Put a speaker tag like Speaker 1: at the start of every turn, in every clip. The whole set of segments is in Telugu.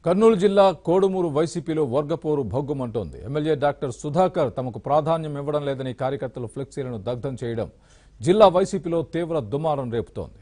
Speaker 1: కర్నూలు జిల్లా కోడుమూరు వైసీపీలో వర్గపోరు భగ్గుమంటోంది ఎమ్మెల్యే డాక్టర్ సుధాకర్ తమకు ప్రాధాన్యం ఇవ్వడం లేదని కార్యకర్తలు ఫ్లెక్సీలను దగ్ధం చేయడం జిల్లా వైసీపీలో తీవ్ర దుమారం రేపుతోంది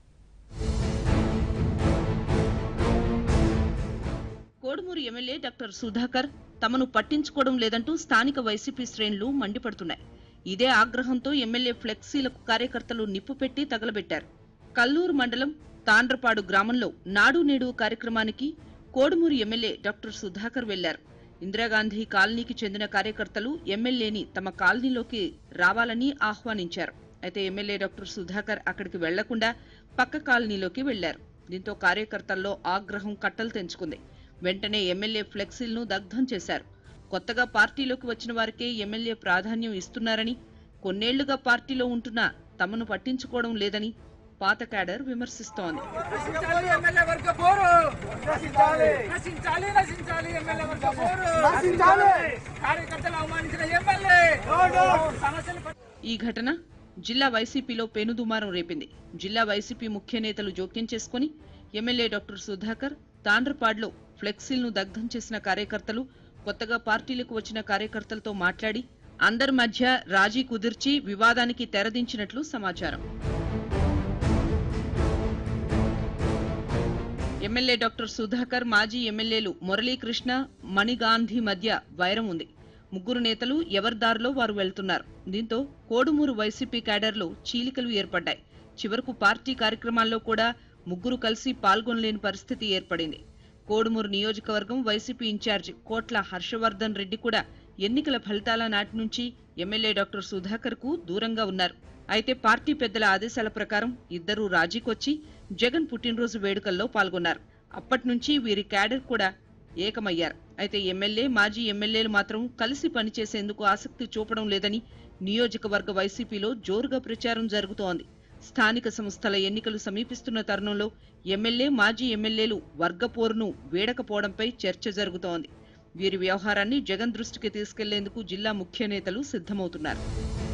Speaker 2: కోడుమూరు ఎమ్మెల్యే డాక్టర్ సుధాకర్ తమను పట్టించుకోవడం లేదంటూ స్థానిక వైసీపీ శ్రేణులు మండిపడుతున్నాయి ఇదే ఆగ్రహంతో ఎమ్మెల్యే ఫ్లెక్సీలకు కార్యకర్తలు నిప్పు పెట్టి తగలబెట్టారు కల్లూరు మండలం తాండ్రపాడు గ్రామంలో నాడు నేడు కార్యక్రమానికి కోడుమూరు ఎమ్మెల్యే డాక్టర్ సుధాకర్ వెళ్లారు ఇందిరాగాంధీ కాలనీకి చెందిన కార్యకర్తలు ఎమ్మెల్యేని తమ కాలనీలోకి రావాలని ఆహ్వానించారు అయితే ఎమ్మెల్యే డాక్టర్ సుధాకర్ అక్కడికి వెళ్లకుండా పక్క కాలనీలోకి వెళ్లారు దీంతో కార్యకర్తల్లో ఆగ్రహం కట్టలు తెంచుకుంది వెంటనే ఎమ్మెల్యే ఫ్లెక్సీలను దగ్ధం చేశారు కొత్తగా పార్టీలోకి వచ్చిన వారికే ఎమ్మెల్యే ప్రాధాన్యం ఇస్తున్నారని కొన్నేళ్లుగా పార్టీలో ఉంటున్నా తమను పట్టించుకోవడం లేదని పాత క్యాడర్ విమర్శిస్తోంది
Speaker 3: నశించాలి ఎమ్మెల్యే వర్గ పోరు నశించాలి నశించాలి నశించాలి ఎమ్మెల్యే వర్గ పోరు నశించాలి కార్యకర్తలు అవమానించిన ఎమ్మెల్యే సమస్యలు ప-
Speaker 2: ఈ ఘటన జిల్లా వైసీపీలో పెనుదుమారం రేపింది జిల్లా వైసీపీ ముఖ్య నేతలు జోక్యం చేసుకుని ఎమ్మెల్యే డాక్టర్ సుధాకర్ తాండ్రపాడ్లో ఫ్లెక్సీలను దగ్ధం చేసిన కార్యకర్తలు కొత్తగా పార్టీలకు వచ్చిన కార్యకర్తలతో మాట్లాడి అందరి మధ్య రాజీ కుదిర్చి వివాదానికి తెరదించినట్లు సమాచారం ఎమ్మెల్యే డాక్టర్ సుధాకర్ మాజీ ఎమ్మెల్యేలు మురళీకృష్ణ మణిగాంధీ మధ్య వైరం ఉంది ముగ్గురు నేతలు ఎవరి దారిలో వారు వెళ్తున్నారు దీంతో కోడుమూరు వైసీపీ క్యాడర్లో చీలికలు ఏర్పడ్డాయి చివరకు పార్టీ కార్యక్రమాల్లో కూడా ముగ్గురు కలిసి పాల్గొనలేని పరిస్థితి ఏర్పడింది కోడుమూరు నియోజకవర్గం వైసీపీ ఇన్ఛార్జ్ కోట్ల హర్షవర్ధన్ రెడ్డి కూడా ఎన్నికల ఫలితాల నాటి నుంచి ఎమ్మెల్యే డాక్టర్ సుధాకర్ కు దూరంగా ఉన్నారు అయితే పార్టీ పెద్దల ఆదేశాల ప్రకారం ఇద్దరూ రాజీకొచ్చి జగన్ పుట్టినరోజు వేడుకల్లో పాల్గొన్నారు అప్పటి నుంచి వీరి క్యాడర్ కూడా ఏకమయ్యారు అయితే ఎమ్మెల్యే మాజీ ఎమ్మెల్యేలు మాత్రం కలిసి పనిచేసేందుకు ఆసక్తి చూపడం లేదని నియోజకవర్గ వైసీపీలో జోరుగా ప్రచారం జరుగుతోంది స్థానిక సంస్థల ఎన్నికలు సమీపిస్తున్న తరుణంలో ఎమ్మెల్యే మాజీ ఎమ్మెల్యేలు వర్గపోరును వీడకపోవడంపై చర్చ జరుగుతోంది వీరి వ్యవహారాన్ని జగన్ దృష్టికి తీసుకెళ్లేందుకు జిల్లా ముఖ్య నేతలు సిద్ధమవుతున్నారు